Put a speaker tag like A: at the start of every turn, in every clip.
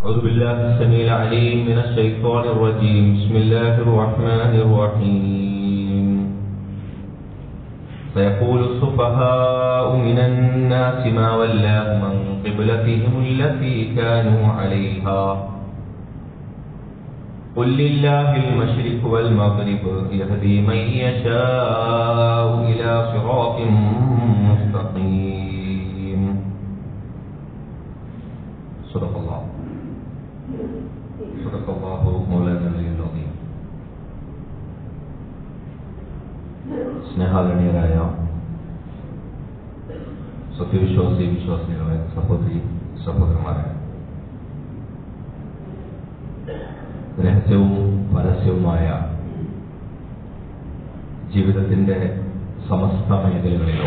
A: أعوذ بالله السميع العليم من الشيطان الرجيم بسم الله الرحمن الرحيم سيقول السفهاء من الناس ما ولاهم عن قبلتهم التي كانوا عليها قل لله المشرق والمغرب يهدي من يشاء إلى صراط مستقيم صدق الله صدق الله مولانا العلي العظيم സ്നേഹാദരണീയരായ സത്യവിശ്വാസി വിശ്വാസികളെ സഹോദരി സഹോദരന്മാരെ രഹസ്യവും പരസ്യവുമായ ജീവിതത്തിന്റെ സമസ്ത മേഖലകളിലോ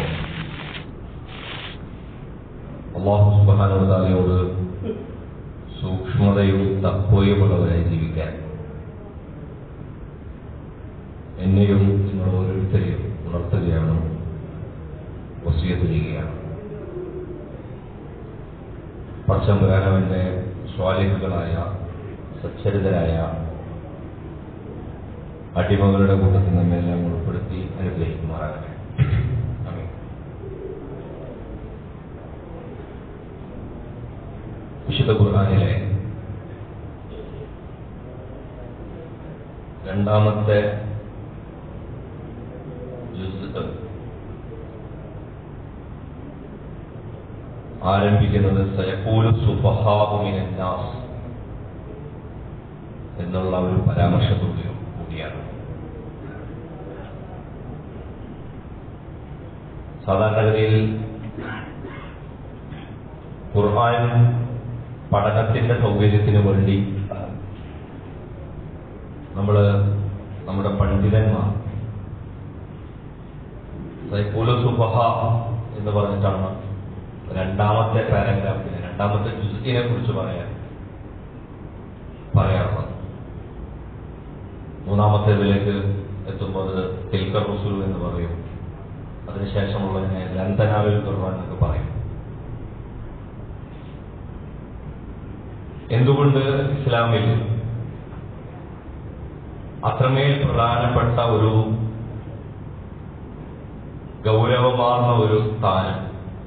A: അള്ളാഹു സുബാനോദാലയോട് സൂക്ഷ്മതയും തക്കോയുമുള്ളവരായി ജീവിക്കാൻ എന്നെയും നിങ്ങൾ ഓരോരുത്തരെയും ഉണർത്തുകയാണ് വസിയത്ത് ചെയ്യുകയാണ് പച്ചമ്പരാനവന്റെ സ്വാലിഹുകളായ സച്ചരിതരായ അടിമകളുടെ കൂട്ടത്തിൽ നമ്മെല്ലാം ഉൾപ്പെടുത്തി അനുഗ്രഹിക്കുമാറാകട്ടെ ആമീൻ. വിശുദ്ധ ഖുർആനിലെ രണ്ടാമത്തെ ജുസ്അ് ആരംഭിക്കുന്നത് സയക്കൂലു സുഫഹാഉ മിനൻ നാസ് എന്നുള്ള ഒരു പരാമർശത്തോടു കൂടിയാണ് സാധാരണഗതിയിൽ ഖുർആൻ പഠനത്തിന്റെ സൗകര്യത്തിന് വേണ്ടി നമ്മൾ നമ്മുടെ പണ്ഡിതന്മാർ സൈക്കൂല സുബഹ എന്ന് പറഞ്ഞിട്ടാണ് രണ്ടാമത്തെ പാരഗ്രാഫിനെ രണ്ടാമത്തെ ജുസിനെ കുറിച്ച് പറയാൻ പറയാറുള്ളത് മൂന്നാമത്തേതിലേക്ക് എത്തുമ്പോൾ അത് തിൽക്കർ റസൂൽ എന്ന് പറയും അതിനുശേഷമുള്ളതിനെ ലന്തനാവിൽ ഖുർആൻ എന്നൊക്കെ പറയും എന്തുകൊണ്ട് ഇസ്ലാമിൽ അത്രമേൽ പ്രധാനപ്പെട്ട ഒരു ഗൗരവമാർന്ന ഒരു സ്ഥാനം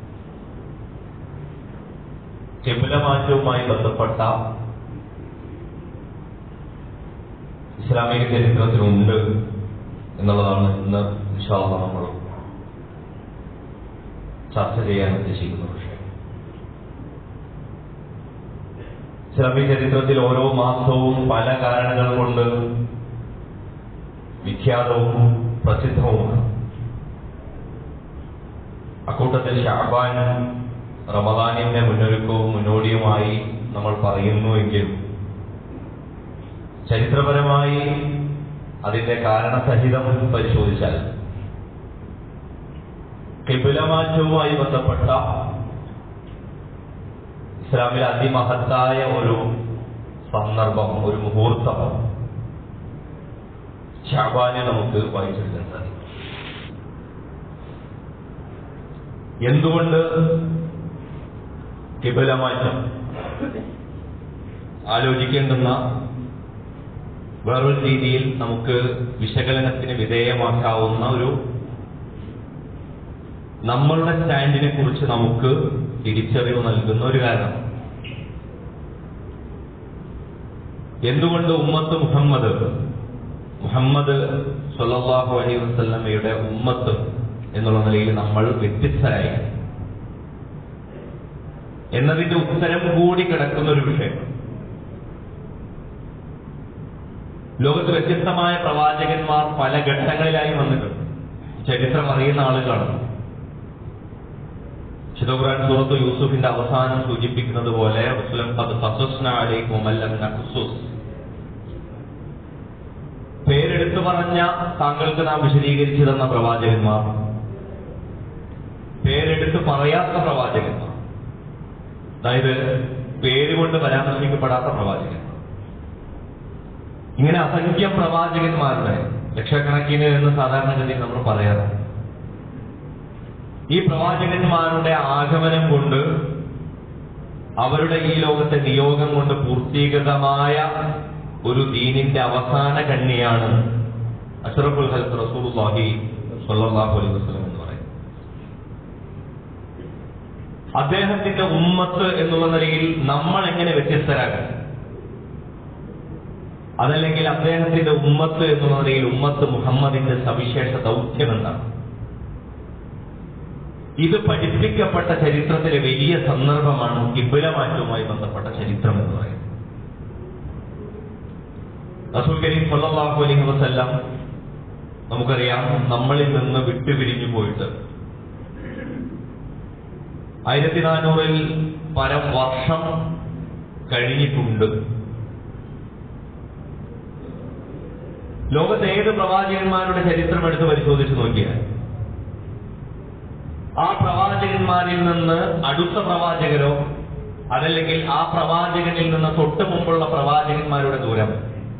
A: കിബിലമാറ്റവുമായി ബന്ധപ്പെട്ട ഇസ്ലാമിക ചരിത്രത്തിലുണ്ട് എന്നുള്ളതാണ് ഇന്ന് വിശ്വാസം നമ്മൾ ചർച്ച ചെയ്യാൻ ഉദ്ദേശിക്കുന്ന വിഷയം ഇസ്ലാമിക ചരിത്രത്തിൽ ഓരോ മാസവും പല കാരണങ്ങൾ കൊണ്ട് വിഖ്യാതവും പ്രസിദ്ധവുമാണ് അക്കൂട്ടത്തിൽ ഷാബാൻ റമദാനിന്റെ മുന്നൊരുക്കവും മുന്നോടിയുമായി നമ്മൾ പറയുന്നുവെങ്കിൽ ചരിത്രപരമായി അതിന്റെ കാരണസഹിതം പരിശോധിച്ചാൽ കിബിലമാറ്റവുമായി ബന്ധപ്പെട്ട ഇസ്ലാമിലെ അതിമഹത്തായ ഒരു സന്ദർഭം ഒരു മുഹൂർത്തം ഷാബാനെ നമുക്ക് വായിച്ചെടുക്കാൻ സാധിക്കും എന്തുകൊണ്ട് കിബിലമാറ്റം ആലോചിക്കേണ്ടുന്ന വേറൊരു രീതിയിൽ നമുക്ക് വിശകലനത്തിന് വിധേയമാക്കാവുന്ന ഒരു നമ്മളുടെ സ്റ്റാൻഡിനെ കുറിച്ച് നമുക്ക് തിരിച്ചറിവ് നൽകുന്ന ഒരു കാരണം എന്തുകൊണ്ട് ഉമ്മത്ത് മുഹമ്മദ് മുഹമ്മദ് സല്ലല്ലാഹു അലൈഹി വസല്ലമയുടെ ഉമ്മത്ത് എന്നുള്ള നിലയിൽ നമ്മൾ വ്യത്യസ്തരായി എന്നതിന്റെ ഉത്തരം കൂടി കിടക്കുന്ന ഒരു വിഷയം ലോകത്ത് വ്യത്യസ്തമായ പ്രവാചകന്മാർ പല ഘട്ടങ്ങളിലായി വന്നിട്ടുണ്ട് ചരിത്രം അറിയുന്ന ആളുകളാണ് ശുദ്ധഖുറാൻ സൂറത്ത് യൂസുഫിന്റെ അവസാനം സൂചിപ്പിക്കുന്നത് പോലെ റസൂലൻ ഖദ് ഖസസ്ന അലൈക്കും അല്ലം നഖ്സുസ് പേരെടുത്തു പറഞ്ഞ താങ്കൾക്ക് നാം വിശദീകരിച്ചു തന്ന പ്രവാചകന്മാർ പേരെടുത്ത് പറയാത്ത പ്രവാചകന്മാർ അതായത് പേരുകൊണ്ട് പരാമർശിക്കപ്പെടാത്ത പ്രവാചകന്മാർ ഇങ്ങനെ അസംഖ്യം പ്രവാചകന്മാരുടെ ലക്ഷക്കണക്കിന് എന്ന് സാധാരണഗതിയിൽ നമ്മൾ പറയാറുണ്ട് ഈ പ്രവാചകന്മാരുടെ ആഗമനം കൊണ്ട് അവരുടെ ഈ ലോകത്തെ നിയോഗം കൊണ്ട് പൂർത്തീകൃതമായ ഒരു ദീനിന്റെ അവസാന കണ്ണിയാണ് അഷറഫുൽ ഹൽത്ത് റസൂലുള്ളാഹി സ്വല്ലല്ലാഹു അലൈഹി വസല്ലം എന്ന് പറയുന്നത് അദ്ദേഹത്തിന്റെ ഉമ്മത്ത് എന്നുള്ള നിലയിൽ നമ്മൾ എങ്ങനെ വ്യത്യസ്തരാകാം അതല്ലെങ്കിൽ അദ്ദേഹത്തിന്റെ ഉമ്മത്ത് എന്നുള്ള നിലയിൽ ഉമ്മത്ത് മുഹമ്മദിന്റെ സവിശേഷ ദൗത്യം എന്താണ് ഇത് പഠിപ്പിക്കപ്പെട്ട ചരിത്രത്തിലെ വലിയ സന്ദർഭമാണ് കിബില മാറ്റവുമായി ബന്ധപ്പെട്ട ചരിത്രം എന്ന് പറയുന്നത് റസൂൽ കരീം സല്ലല്ലാഹു അലൈഹി വസല്ലം നമുക്കറിയാം നമ്മളിൽ നിന്ന് വിട്ടുപിരിഞ്ഞു പോയിട്ട് ആയിരത്തി നാനൂറിൽ പരം വർഷം കഴിഞ്ഞിട്ടുണ്ട് ലോകത്തെ ഏത് പ്രവാചകന്മാരുടെ ചരിത്രം എടുത്ത് പരിശോധിച്ച് നോക്കിയാൽ ആ പ്രവാചകന്മാരിൽ നിന്ന് അടുത്ത പ്രവാചകരോ അതല്ലെങ്കിൽ ആ പ്രവാചകനിൽ നിന്ന് തൊട്ട് മുമ്പുള്ള പ്രവാചകന്മാരുടെ ദൂരം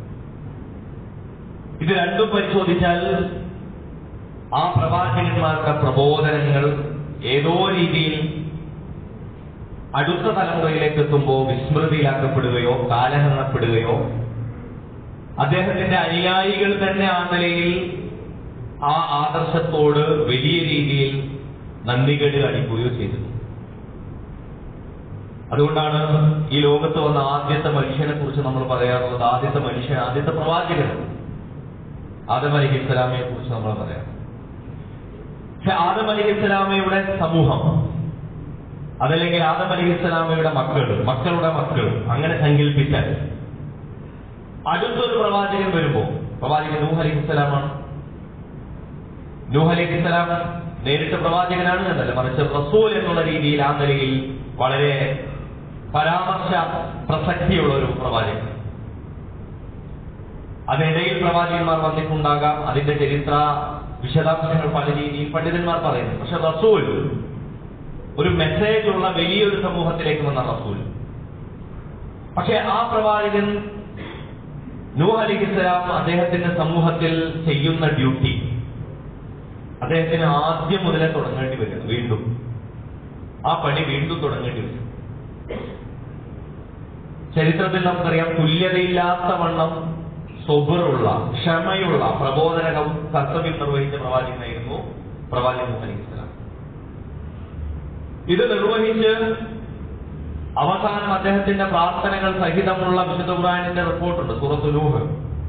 A: ഇത് രണ്ടും പരിശോധിച്ചാൽ ആ പ്രവാചകന്മാരുടെ പ്രബോധനങ്ങൾ ഏതോ രീതിയിൽ അടുത്ത തലമുറയിലേക്ക് എത്തുമ്പോൾ വിസ്മൃതിയിലാക്കപ്പെടുകയോ കാലഹരണപ്പെടുകയോ അദ്ദേഹത്തിന്റെ അനുയായികൾ തന്നെ ആ നിലയിൽ ആ ആദർശത്തോട് വലിയ രീതിയിൽ നന്ദികേട് കാണിക്കുകയോ ചെയ്തത് അതുകൊണ്ടാണ് ഈ ലോകത്ത് വന്ന ആദ്യത്തെ മനുഷ്യനെ കുറിച്ച് നമ്മൾ പറയാറുള്ളത് ആദ്യത്തെ മനുഷ്യൻ ആദ്യത്തെ പ്രവാചകൻ ആദം അലി ഇസ്ലാമയെ കുറിച്ച് നമ്മൾ പറയാം പക്ഷെ ആദം അലി ഇസ്ലാമയുടെ സമൂഹം അതല്ലെങ്കിൽ ആദം അലി ഇസ്ലാമയുടെ മക്കൾ മക്കളുടെ മക്കൾ അങ്ങനെ സങ്കല്പിച്ചാൽ അടുത്തൊരു പ്രവാചകൻ വരുമ്പോ പ്രവാചകൻ നൂഹ് അലി ഇസ്ലാമാണ് നൂഹ് അലി ഇസ്ലാം നേരിട്ട് പ്രവാചകനാണ് എന്നല്ല മറിച്ച് റസൂൽ എന്നുള്ള രീതിയിൽ ആ നിലയിൽ വളരെ പരാമർശ പ്രസക്തിയുള്ള ഒരു പ്രവാചകൻ അതിനിടയിൽ പ്രവാചകന്മാർ വന്നിട്ടുണ്ടാകാം അതിന്റെ ചരിത്ര വിശദാംശങ്ങൾ പല രീതിയിൽ പണ്ഡിതന്മാർ പറയുന്നു പക്ഷെ റസൂൽ ഒരു മെസ്സേജ് ഉള്ള വലിയൊരു സമൂഹത്തിലേക്ക് വന്ന റസൂൽ പക്ഷെ ആ പ്രവാചകൻ നൂഹ് അലി ഇസ്ലാം അദ്ദേഹത്തിന്റെ സമൂഹത്തിൽ ചെയ്യുന്ന ഡ്യൂട്ടി അദ്ദേഹത്തിന് ആദ്യം മുതലേ തുടങ്ങേണ്ടി വരും വീണ്ടും ആ പണി വീണ്ടും തുടങ്ങേണ്ടി വരും ചരിത്രത്തിൽ നമുക്കറിയാം തുല്യതയില്ലാത്ത വണ്ണം സ്വബറുള്ള ക്ഷമയുള്ള പ്രബോധന കർത്തവ്യം നിർവഹിച്ച പ്രവാചകനായിരുന്നു പ്രവാചകൻ നൂഹ് അലൈഹി ഇസ്ലാം ഇത് നിർവഹിച്ച് അവസാനം അദ്ദേഹത്തിന്റെ പ്രാർത്ഥനകൾ സഹിതമുള്ള വിശുദ്ധ ഖുർആനിന്റെ റിപ്പോർട്ടുണ്ട് സൂറത്ത് നൂഹ്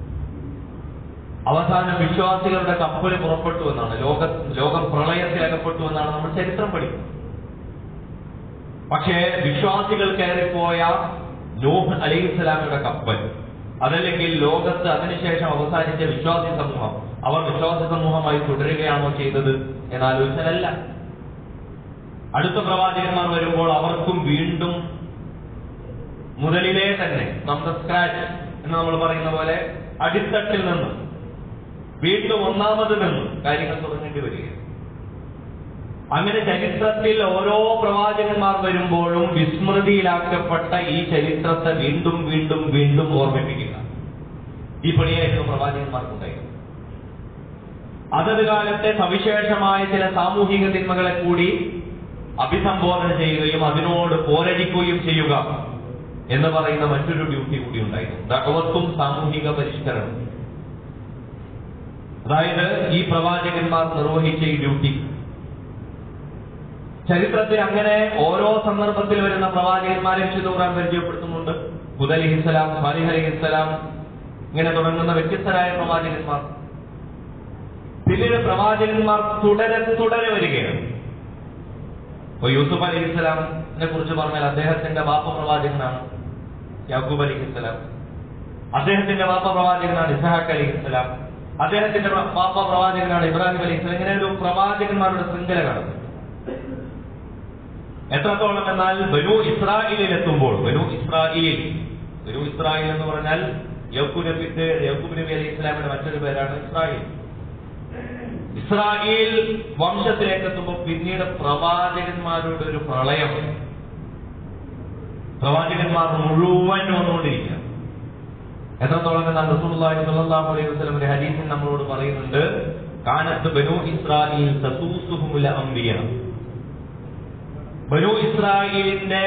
A: അവസാനം വിശ്വാസികളുടെ കപ്പൽ പുറപ്പെട്ടു എന്നാണ് ലോക ലോകം പ്രളയത്തിൽ അകപ്പെട്ടു എന്നാണ് നമ്മൾ ചരിത്രം പഠിക്കുന്നത് പക്ഷേ വിശ്വാസികൾ കയറിപ്പോയ നൂഹ് അലൈഹി സ്വലാമിയുടെ കപ്പൽ അതല്ലെങ്കിൽ ലോകത്ത് അതിനുശേഷം അവസാനിച്ച വിശ്വാസി സമൂഹം അവർ വിശ്വാസി സമൂഹമായി തുടരുകയാണോ ചെയ്തത് എന്നാലോചിച്ചാലല്ല അടുത്ത പ്രവാചകന്മാർ വരുമ്പോൾ അവർക്കും വീണ്ടും മുതലിലേ തന്നെ നമ്മുടെ സ്ക്രാച്ച് എന്ന് നമ്മൾ പറയുന്ന പോലെ അടിത്തട്ടിൽ നിന്ന് വീണ്ടും ഒന്നാമത് നിന്ന് കാര്യങ്ങൾ തുടങ്ങേണ്ടി വരികയാണ് അങ്ങനെ ചരിത്രത്തിൽ ഓരോ പ്രവാചകന്മാർ വരുമ്പോഴും വിസ്മൃതിയിലാക്കപ്പെട്ട ഈ ചരിത്രത്തെ വീണ്ടും വീണ്ടും വീണ്ടും ഓർമ്മിപ്പിക്കുക ഈ പണിയായിരുന്നു പ്രവാചകന്മാർക്കുണ്ടായിരുന്നത് അതത് കാലത്തെ സവിശേഷമായ ചില സാമൂഹിക തിന്മകളെ കൂടി അഭിസംബോധന ചെയ്യുകയും അതിനോട് പോരടിക്കുകയും ചെയ്യുക എന്ന് പറയുന്ന മറ്റൊരു ഡ്യൂട്ടി കൂടി ഉണ്ടായിരുന്നു ദഹവത്തും സാമൂഹിക പരിഷ്കരണം അതായത് ഈ പ്രവാചകന്മാർ നിർവഹിച്ച ഈ ഡ്യൂട്ടി ചരിത്രത്തിൽ അങ്ങനെ ഓരോ സന്ദർഭത്തിൽ വരുന്ന പ്രവാചകന്മാരെ വിശുദ്ധ ഖുർആൻ പരിചയപ്പെടുത്തുന്നുണ്ട് ഹുദ അലിഹിസ്സലാം സാലിഹ് അലിഹിസ്സലാം ഇങ്ങനെ തുടങ്ങുന്ന വ്യത്യസ്തരായ പ്രവാചകന്മാർ പിന്നീട് പ്രവാചകന്മാർ തുടരെ തുടരെ വരികയാണ് ഇപ്പൊ യൂസുഫ് അലി ഇസ്ലാമിനെ കുറിച്ച് പറഞ്ഞാൽ അദ്ദേഹത്തിന്റെ ബാപ്പ പ്രവാചകനാണ് യാക്കൂബ് അലി ഇസ്ലാം അദ്ദേഹത്തിന്റെ ബാപ്പ പ്രവാചകനാണ് ഇസഹാഖ് അലി ഇസ്ലാം അദ്ദേഹത്തിന്റെ ബാപ്പ പ്രവാചകനാണ് ഇബ്രാഹിം അലി ഇസ്ലാം ഇങ്ങനെ ഒരു പ്രവാചകന്മാരുടെ ശൃംഖല കടന്നു എത്രത്തോളം എന്നാൽ ബനു ഇസ്രായേലിൽ എത്തുമ്പോൾ ബനു ഇസ്രായേൽ ബനു ഇസ്രായേൽ എന്ന് പറഞ്ഞാൽ യക്കൂബ് നബിന്റെ യക്കൂബ് നബി അലി ഇസ്ലാമിന്റെ മറ്റൊരു പേരാണ് ഇസ്രായേൽ ഇസ്രായേൽ വംശത്തിലേക്ക് എത്തുമ്പോൾ പിന്നീട് പ്രവാചകന്മാരുടെ ഒരു പ്രളയം പ്രവാചകന്മാർ മുഴുവൻ വന്നുകൊണ്ടിരിക്കുക എത്രത്തോളം എന്നാൽ റസൂലുള്ളാഹി സ്വല്ലല്ലാഹു അലൈഹി വസല്ലം ഒരു ഹദീസിൽ നമ്മളോട് പറയുന്നുണ്ട് കാനത്ത് ബനു ഇസ്രായേൽ തസൂസുഹുൽ അംബിയ ബനു ഇസ്രായേലിന്റെ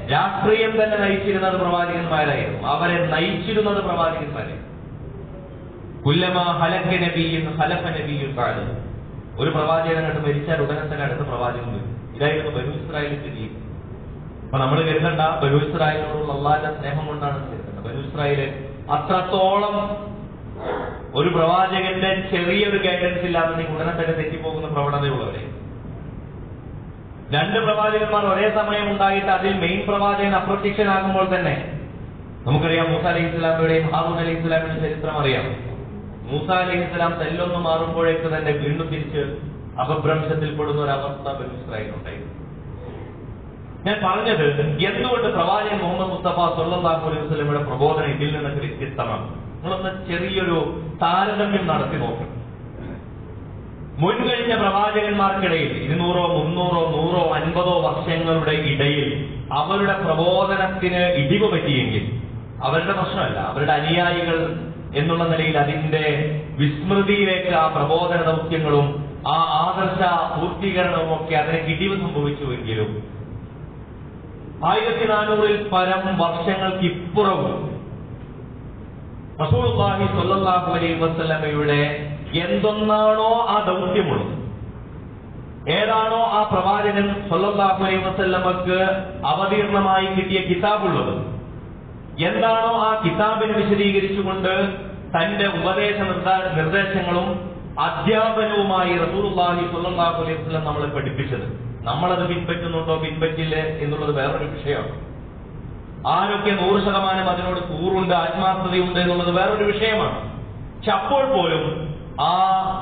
A: രാഷ്ട്രീയം തന്നെ നയിച്ചിരുന്നത് പ്രവാചകന്മാരായിരുന്നു അവരെ നയിച്ചിരുന്നത് പ്രവാചകന്മാരായിരുന്നു കുല്ലമ ഹലക്ക നബിയും ഹലഫ നബിയും കാലം ഒരു പ്രവാചകൻ അങ്ങോട്ട് മരിച്ചാൽ ഉടനെ തന്നെ അടുത്ത പ്രവാചകൻ വരും ഇതായിരുന്നു ബനു ഇസ്രായേലിന്റെ രീതി അപ്പൊ നമ്മൾ കരുതണ്ട ബനു ഇസ്രായേലിനോടുള്ള അള്ളാന്റെ സ്നേഹം കൊണ്ടാണ് കരുതേണ്ടത് ബനു ഇസ്രായേല് അത്രത്തോളം ഒരു പ്രവാചകന്റെ ചെറിയൊരു ഗൈഡൻസ് ഇല്ലാതെ ഉടനെ തന്നെ തെറ്റിപ്പോകുന്ന പ്രവണതയുള്ളവരെ രണ്ട് പ്രവാചകന്മാർ ഒരേ സമയം ഉണ്ടായിട്ട് അതിൽ മെയിൻ പ്രവാചകൻ അപ്രത്യക്ഷനാകുമ്പോൾ തന്നെ നമുക്കറിയാം മൂസ അലൈഹി ഇസ്ലാമിയുടെയും ഹാറൂൻ അലൈഹി ഇസ്ലാമിയുടെ ചരിത്രം അറിയാം മൂസ അലൈഹി ഇസ്ലാം തെല്ലൊന്ന് മാറുമ്പോഴേക്ക് തന്നെ വീണ്ടും തിരിച്ച് അപഭ്രംശത്തിൽപ്പെടുന്ന ഒരു അവസ്ഥ ബനു ഇസ്രായേലിനുണ്ടായിരുന്നു ഞാൻ പറഞ്ഞത് എന്തുകൊണ്ട് പ്രവാചകൻ മുഹമ്മദ് മുസ്തഫ സല്ലല്ലാഹു അലൈഹി വസല്ലമയുടെ പ്രബോധനം ഇതിൽ നിന്നൊക്കെ വ്യത്യസ്തമാണ് നമ്മളൊന്ന് ചെറിയൊരു താരതമ്യം നടത്തി നോക്കണം മുൻകഴിഞ്ഞ പ്രവാചകന്മാർക്കിടയിൽ ഇരുന്നൂറോ മുന്നൂറോ നൂറോ അൻപതോ വർഷങ്ങളുടെ ഇടയിൽ അവരുടെ പ്രബോധനത്തിന് ഇടിവ് പറ്റിയെങ്കിൽ അവരുടെ പ്രശ്നമല്ല അവരുടെ അനുയായികൾ എന്നുള്ള നിലയിൽ അതിന്റെ വിസ്മൃതിയിലേക്ക് ആ പ്രബോധന ദൗത്യങ്ങളും ആ ആദർശ പൂർത്തീകരണവും ഒക്കെ അതിന് ഇടിവ് സംഭവിച്ചുവെങ്കിലും ആയിരത്തി നാനൂറിൽ പരം വർഷങ്ങൾക്ക് ഇപ്പുറവും റസൂലുള്ളാഹി സ്വല്ലല്ലാഹു അലൈഹി വസല്ലമയുടെ എന്തൊന്നാണോ ആ ദൗത്യമുള്ളത് ഏതാണോ ആ പ്രവാചകൻ സ്വല്ലല്ലാഹു അലൈഹി വസല്ലമക്ക് അവതീർണമായി കിട്ടിയ കിതാബുള്ളത് എന്താണോ ആ കിതാബിനെ വിശദീകരിച്ചുകൊണ്ട് തന്റെ ഉപദേശ നിർദ്ദ- നിർദ്ദേശങ്ങളും അധ്യാപനവുമായി റസൂലുള്ളാഹി സ്വല്ലല്ലാഹു അലൈഹി വസല്ലം നമ്മളെ പഠിപ്പിച്ചത് നമ്മളത് പിൻപറ്റുന്നുണ്ടോ പിൻപറ്റില്ലേ എന്നുള്ളത് വേറൊരു വിഷയമാണ് ആരൊക്കെ നൂറ് ശതമാനം അതിനോട് കൂറുണ്ട് ആത്മാർത്ഥതയുണ്ട് എന്നുള്ളത് വേറൊരു വിഷയമാണ് പക്ഷെ അപ്പോൾ പോലും ആ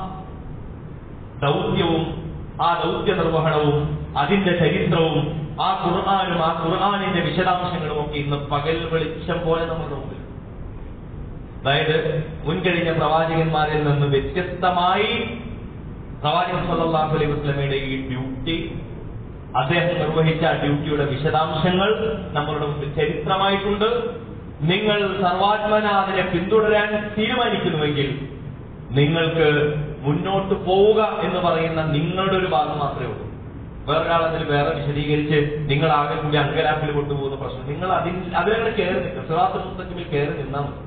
A: ദൗത്യവും ആ ദൗത്യ നിർവഹണവും അതിന്റെ ചരിത്രവും ആ ഖുർആാനും ആ ഖുർആാനിന്റെ വിശദാംശങ്ങളും ഒക്കെ ഇന്ന് പകൽ വെളിച്ചം പോലെ നമ്മുടെ മുമ്പിൽ അതായത് മുൻകഴിഞ്ഞ പ്രവാചകന്മാരിൽ നിന്ന് വ്യത്യസ്തമായി പ്രവാചകൻ സല്ലല്ലാഹു അലൈഹി വസല്ലമയുടെ ഈ ഡ്യൂട്ടി അദ്ദേഹം നിർവഹിച്ച ആ ഡ്യൂട്ടിയുടെ വിശദാംശങ്ങൾ നമ്മളുടെ മുമ്പിൽ ചരിത്രമായിട്ടുണ്ട് നിങ്ങൾ സർവാത്മന അതിനെ പിന്തുടരാൻ തീരുമാനിക്കുന്നുവെങ്കിൽ നിങ്ങൾക്ക് മുന്നോട്ട് പോവുക എന്ന് പറയുന്ന നിങ്ങളുടെ ഒരു ഭാഗം മാത്രമേ ഉള്ളൂ വേറൊരാൾ അതിൽ വേറെ വിശദീകരിച്ച് നിങ്ങൾ ആകെ കൂടി അങ്കലാപ്പിൽ കൊണ്ടുപോകുന്ന പ്രശ്നം നിങ്ങൾ അതിൽ അതിലങ്ങനെ കയറി നിൽക്കുക സിറാത്ത് പുസ്തകത്തിൽ കയറി നിന്നാൽ മതി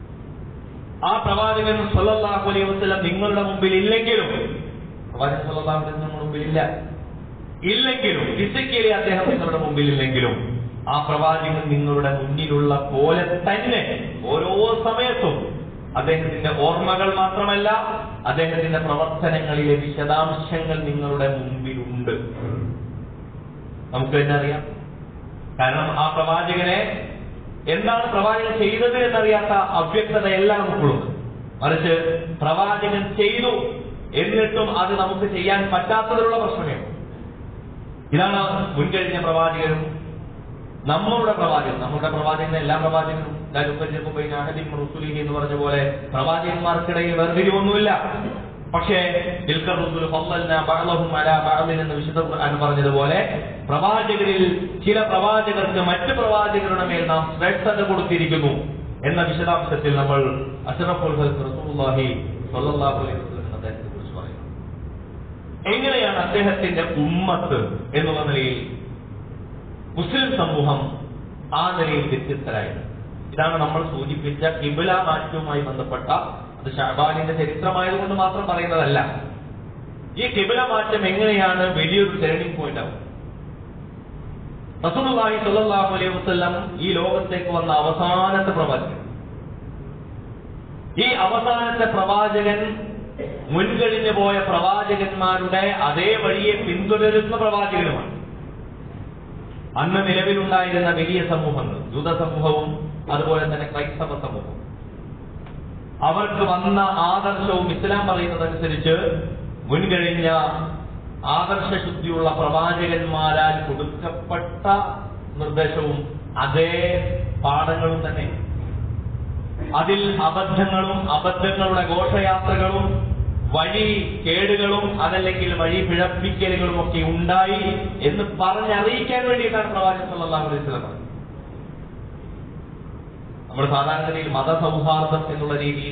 A: ആ പ്രവാചകൻ സല്ലല്ലാഹു അലൈഹി വസല്ലം നിങ്ങളുടെ മുമ്പിൽ ഇല്ലെങ്കിലും പ്രവാചകൻ സല്ലല്ലാഹു അലൈഹി വസല്ലം നമ്മുടെ മുമ്പിൽ ഇല്ല ഇല്ലെങ്കിലും ഫിസിക്കലി അദ്ദേഹം നിങ്ങളുടെ മുമ്പിൽ ഇല്ലെങ്കിലും ആ പ്രവാചകൻ നിങ്ങളുടെ മുന്നിലുള്ള പോലെ തന്നെ ഓരോ സമയത്തും അദ്ദേഹത്തിന്റെ ഓർമ്മകൾ മാത്രമല്ല അദ്ദേഹത്തിന്റെ പ്രവർത്തനങ്ങളിലെ വിശദാംശങ്ങൾ നിങ്ങളുടെ മുമ്പിലുണ്ട് നമുക്ക് തന്നെ അറിയാം കാരണം ആ പ്രവാചകനെ എന്താണ് പ്രവാചകൻ ചെയ്തത് എന്നറിയാത്ത അവ്യക്തതയല്ല നമുക്കുള്ളത് മറിച്ച് പ്രവാചകൻ ചെയ്തു എന്നിട്ടും അത് നമുക്ക് ചെയ്യാൻ പറ്റാത്തതിലുള്ള പ്രശ്നമേ ഉള്ളൂ. ഇതാണ് മുൻകഴിഞ്ഞ പ്രവാചകനും നമ്മളുടെ പ്രവാചകൻ നമ്മുടെ പ്രവാചകൻ എല്ലാ പ്രവാചകനും റുസുലിഹി എന്ന് പറഞ്ഞ പോലെ പ്രവാചകന്മാർക്കിടയിൽ വേർതിരിവൊന്നുമില്ല പക്ഷേ തിൽക്കർ റുസുൽ ഫضلنا بعضهم على بعض എന്ന് വിശുദ്ധ ഖുർആൻ പറഞ്ഞതുപോലെ പ്രവാചകരിൽ ചില പ്രവാചകർക്ക് മറ്റ് പ്രവാചകരുടെ മേൽ നാം ശ്രേഷ്ഠത കൊടുത്തിരിക്കുന്നു എന്ന വിശദാംശത്തിൽ നമ്മൾ അഷറഫുൽ ഖൽഖ് റസൂലുള്ളാഹി സ്വല്ലല്ലാഹു അലൈഹി വസല്ലം അദ്ദേഹത്തെ കുറിച്ച് പറയുന്നു എങ്ങനെയാണ് അദ്ദേഹത്തിന്റെ ഉമ്മത്ത് എന്നുള്ള നിലയിൽ മുസ്ലിം സമൂഹം ആ നിലയിൽ വ്യത്യസ്തരായത് ഇതാണ് നമ്മൾ സൂചിപ്പിച്ച കിബില മാറ്റവുമായി ബന്ധപ്പെട്ട അത് ഷാബാനിന്റെ ചരിത്രമായതുകൊണ്ട് മാത്രം പറയുന്നതല്ല ഈ കിബില മാറ്റം എങ്ങനെയാണ് വലിയൊരു ടേണിംഗ് പോയിന്റ് ആവും റസൂലുള്ളാഹി സ്വല്ലല്ലാഹു അലൈഹി വസല്ലം ഈ ലോകത്തേക്ക് വന്ന അവസാനത്തെ പ്രവാചകൻ ഈ അവസാനത്തെ പ്രവാചകൻ മുൻകഴിഞ്ഞു പോയ പ്രവാചകന്മാരുടെ അതേ വഴിയെ പിന്തുടരുന്ന പ്രവാചകനുമാണ് അന്ന് നിലവിലുണ്ടായിരുന്ന വലിയ സമൂഹങ്ങൾ ജൂത സമൂഹവും അതുപോലെ തന്നെ ക്രൈസ്തവ സമൂഹവും അവർക്ക് വന്ന ആദർശവും ഇസ്ലാം പറയുന്നതനുസരിച്ച് മുൻകഴിഞ്ഞ ആദർശ ശുദ്ധിയുള്ള പ്രവാചകന്മാരാൽ കൊടുക്കപ്പെട്ട നിർദ്ദേശവും അതേ പാഠങ്ങളും തന്നെ അതിൽ അബദ്ധങ്ങളും അബദ്ധങ്ങളുടെ ഘോഷയാത്രകളും വഴി കേടുകളും അതല്ലെങ്കിൽ വഴി പിഴപ്പിക്കലുകളും ഒക്കെ ഉണ്ടായി എന്ന് പറഞ്ഞറിയിക്കാൻ വേണ്ടിയിട്ടാണ് പ്രവാചകൻ സല്ലല്ലാഹു അലൈഹി വസല്ലം പറഞ്ഞത് നമ്മൾ സാധാരണഗതിയിൽ മതസൗഹാർദ്ദം എന്നുള്ള രീതിയിൽ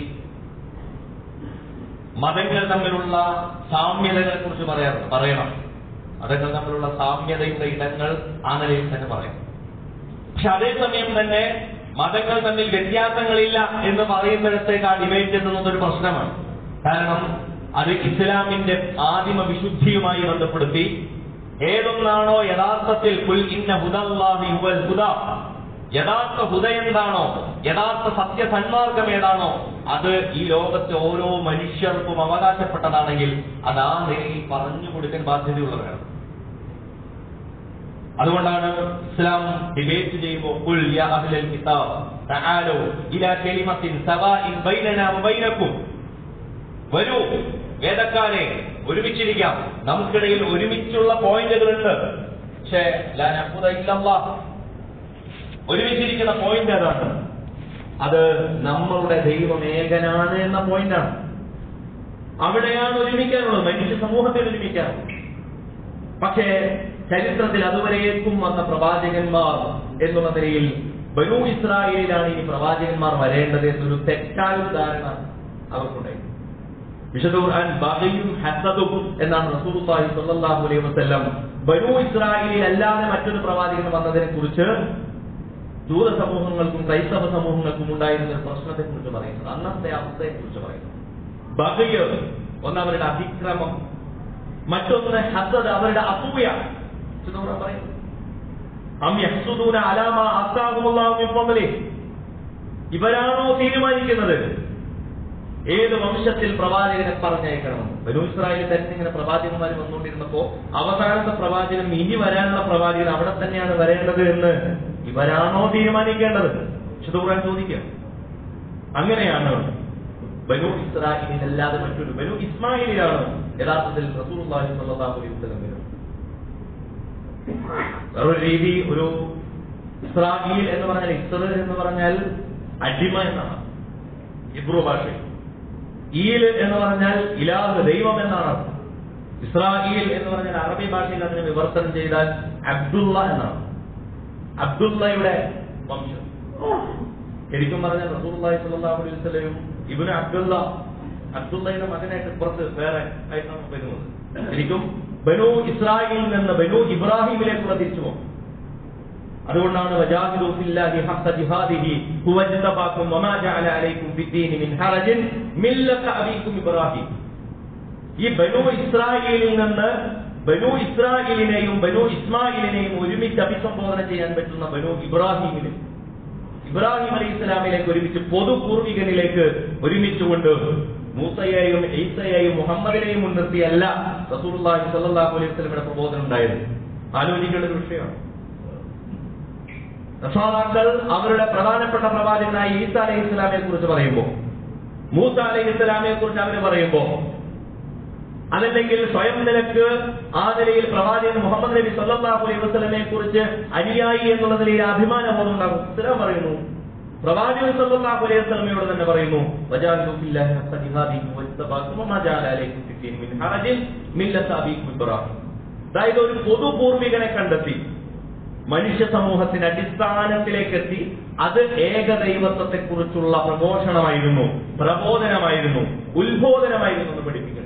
A: മതങ്ങൾ തമ്മിലുള്ള സാമ്യതകളെ കുറിച്ച് പറയാറുണ്ട് പറയണം മതങ്ങൾ തമ്മിലുള്ള സാമ്യതയുടെ ഇടങ്ങൾ ആ നിലയിൽ തന്നെ പറയണം പക്ഷെ അതേസമയം തന്നെ മതങ്ങൾ തമ്മിൽ വ്യത്യാസങ്ങളില്ല എന്ന് പറയുന്നിടത്തേക്ക് ആ ഡിബേറ്റ് എത്തുന്നത് ഒരു പ്രശ്നമാണ് കാരണം അത് ഇസ്ലാമിന്റെ ആദിമ വിശുദ്ധിയുമായി ബന്ധപ്പെടുത്തി ഏതൊന്നാണോ യഥാർത്ഥത്തിൽ കുൽ ഇന്ന ഹുദല്ലാഹി ഹുവൽ ഹുദ യഥാർത്ഥ ഹുദ എന്താണോ യഥാർത്ഥ സത്യ സന്മാർഗം ഏതാണോ അത് ഈ ലോകത്തെ ഓരോ മനുഷ്യർക്കും അവകാശപ്പെട്ടതാണെങ്കിൽ അത് ആ നിലയിൽ പറഞ്ഞു കൊടുക്കാൻ ബാധ്യതയുള്ളവരാണ് അതുകൊണ്ടാണ് ഇസ്ലാം ഡിബേറ്റ് ചെയ്യുമ്പോൾ ഖുൽ യാ അഹ്ലൽ കിതാബ് തആലു ഇലാ കലിമത്തിൻ സവാഇൻ ബൈനനാ വബൈനക്കും വരൂ വേദക്കാരെ ഒരുമിച്ചിരിക്കാം നമുക്കിടയിൽ ഒരുമിച്ചുള്ള പോയിന്റുകളുണ്ട് പക്ഷേ ലാ നഅബുദ ഇല്ലല്ലാഹ് ഒരുമിച്ചിരിക്കുന്ന പോയിന്റ് ഏതാണ് അത് നമ്മളുടെ ദൈവം ഏകനാണ് എന്ന പോയിന്റാണ് അവിടെയാണ് ഒരുമിക്കാനുള്ളത് മനുഷ്യ സമൂഹത്തിൽ ഒരുമിക്കാനുള്ളത് പക്ഷേ ചരിത്രത്തിൽ അതുവരേക്കും വന്ന പ്രവാചകന്മാർ എന്നുള്ള നിലയിൽ ബനു ഇസ്രായേലിലാണ് ഈ പ്രവാചകന്മാർ വരേണ്ടത് എന്നൊരു തെറ്റായ ഒരു ധാരണ അവർക്കുണ്ടായി വിശുദ്ധ ഖുർആൻ ബഗയും ഹസദും എന്നാണ് റസൂലുള്ളാഹി സ്വല്ലല്ലാഹു അലൈഹി വസല്ലം ബനു ഇസ്രായേലിൽ അല്ലാതെ മറ്റൊരു പ്രവാചകൻ വന്നതിനെ കുറിച്ച് ജൂത സമൂഹങ്ങൾക്കും ക്രൈസ്തവ സമൂഹങ്ങൾക്കും ഉണ്ടായിരുന്ന ഒരു പ്രശ്നത്തെ കുറിച്ച് പറയുന്നത് അന്നത്തെ അവസ്ഥയെ കുറിച്ച് പറയുന്നത് ബഗയ് ഒന്ന് അവരുടെ അതിക്രമം മറ്റൊന്ന് ഹസദ് അവരുടെ അസൂയ വിശുദ്ധ ഖുർആൻ പറയുന്നു അം യഹ്സുദൂന അലാമ അത്താഹുമുല്ലാഹു മിൻ ഫദ്ലിഹി ഇവരാണോ തീരുമാനിക്കുന്നത് ഏത് വംശത്തിൽ പ്രവാചകനെ പറഞ്ഞയക്കണം ബനു ഇസ്രായേലിൽ തന്നെ ഇങ്ങനെ പ്രവാചകന്മാർ വന്നുകൊണ്ടിരുന്നപ്പോ അവസാനത്തെ പ്രവാചകൻ ഇനി വരാനുള്ള പ്രവാചകൻ അവിടെ തന്നെയാണ് വരേണ്ടത് എന്ന് ഇവരാണോ തീരുമാനിക്കേണ്ടത് വിശുദ്ധ ഖുർആൻ ചോദിക്കുക അങ്ങനെയാണ് ബനു ഇസ്രായേലിൽ അല്ലാതെ മറ്റൊരു ബനു ഇസ്മായിലാണ് യഥാർത്ഥത്തിൽ റസൂലുള്ളാഹി സ്വല്ലല്ലാഹു അലൈഹി വസല്ലം വരുന്നത് വേറൊരു രീതി ഒരു ഇസ്രായേൽ എന്ന് പറഞ്ഞാൽ ഇസ്ര എന്ന് പറഞ്ഞാൽ അടിമ എന്നാണ് ഇബ്രു ഭാഷയിൽ ഈൽ എന്ന് പറഞ്ഞാൽ ഇലാഹ് ദൈവം എന്നാണ് അർത്ഥം ഇസ്രായേൽ എന്ന് പറഞ്ഞാൽ അറബി ഭാഷയിൽ അതിനെ വിവർത്തനം ചെയ്താൽ അബ്ദുള്ള എന്നാണ് അബ്ദുള്ളയുടെ വംശം ശരിക്കും പറഞ്ഞാൽ റസൂലുള്ളാഹി സ്വല്ലല്ലാഹു അലൈഹി വസല്ലം ഇബ്നു അബ്ദുള്ള അബ്ദുള്ളയുടെ മകനായിട്ട് ഇപ്പുറത്ത് വേറെ ആയിട്ടാണ് വരുന്നത് ശരിക്കും ബനു ഇസ്രായേലിൽ നിന്ന് ബനു ഇബ്രാഹിമിലേക്കുള്ള തിരിച്ചുപോകും അതുകൊണ്ടാണ് വജാഹിദു ഫില്ലാഹി ഹഖ ജിഹാദിഹി ഹുവ ജതബാക്കും വമാ ജഅല അലൈക്കും ഫിദ്ദീനി മിൻ ഹറജിൻ മില്ലത അബീക്കും ഇബ്രാഹിം ഈ ബനു ഇസ്രായേലിൽ നിന്ന് ബനു ഇസ്രായേലിനെയും ബനു ഇസ്മായിലിനെയും ഒരുമിച്ച് അഭിസംബോധന ചെയ്യാൻ പറ്റുന്ന ബനു ഇബ്രാഹിമിന് ഇബ്രാഹിം അലൈഹി ഇസ്ലാമിലേക്ക് ഒരുമിച്ച് പൊതു പൂർവികനിലേക്ക് ഒരുമിച്ചുകൊണ്ട് മൂസയെയും ഈസയെയും മുഹമ്മദിനെയും മുൻനിർത്തിയല്ല റസൂലുള്ളാഹി സ്വല്ലല്ലാഹു അലൈഹി വസല്ലമയുടെ പ്രബോധനം ഉണ്ടായത് ആലോചിക്കേണ്ട ഒരു വിഷയമാണ് നസാറാക്കൾ അവരുടെ പ്രധാനപ്പെട്ട പ്രവാചകനായ ഈസ അലൈഹി ഇസ്ലാമിനെ കുറിച്ച് പറയുമ്പോൾ മൂസ അലൈഹി ഇസ്ലാമിനെ കുറിച്ച് അവർ പറയുമ്പോൾ അതല്ലെങ്കിൽ സ്വയം നിലക്ക് ആ നിലയിൽ പ്രവാചകൻ മുഹമ്മദ് നബി സല്ലല്ലാഹു അലൈഹി വസല്ലമയെ കുറിച്ച് അനുയായി എന്നുള്ള നിലയിൽ അഭിമാനബോധം ഉണ്ടാകും ഇസ്ലാം പറയുന്നു പ്രവാചകൻ സല്ലല്ലാഹു അലൈഹി വസല്ലമയോട് തന്നെ പറയുന്നു വജാഹിദു ഫില്ലാഹി ഹഖ ജിഹാദിഹി വസ്തബാക്കും വമാ ജഅല അലൈക്കും ഫിദ്ദീൻ മിൻ ഹറജിൻ മില്ലത അബീക്കും ഇബ്രാഹിം അതായത് ഒരു പൊതു പൂർവികനെ കണ്ടെത്തി മനുഷ്യ സമൂഹത്തിന്റെ അടിസ്ഥാനത്തിലേക്ക് എത്തി അത് ഏകദൈവത്വത്തെ കുറിച്ചുള്ള പ്രഘോഷണമായിരുന്നു പ്രബോധനമായിരുന്നു ഉത്ബോധനമായിരുന്നു എന്ന് പഠിപ്പിക്കുന്നു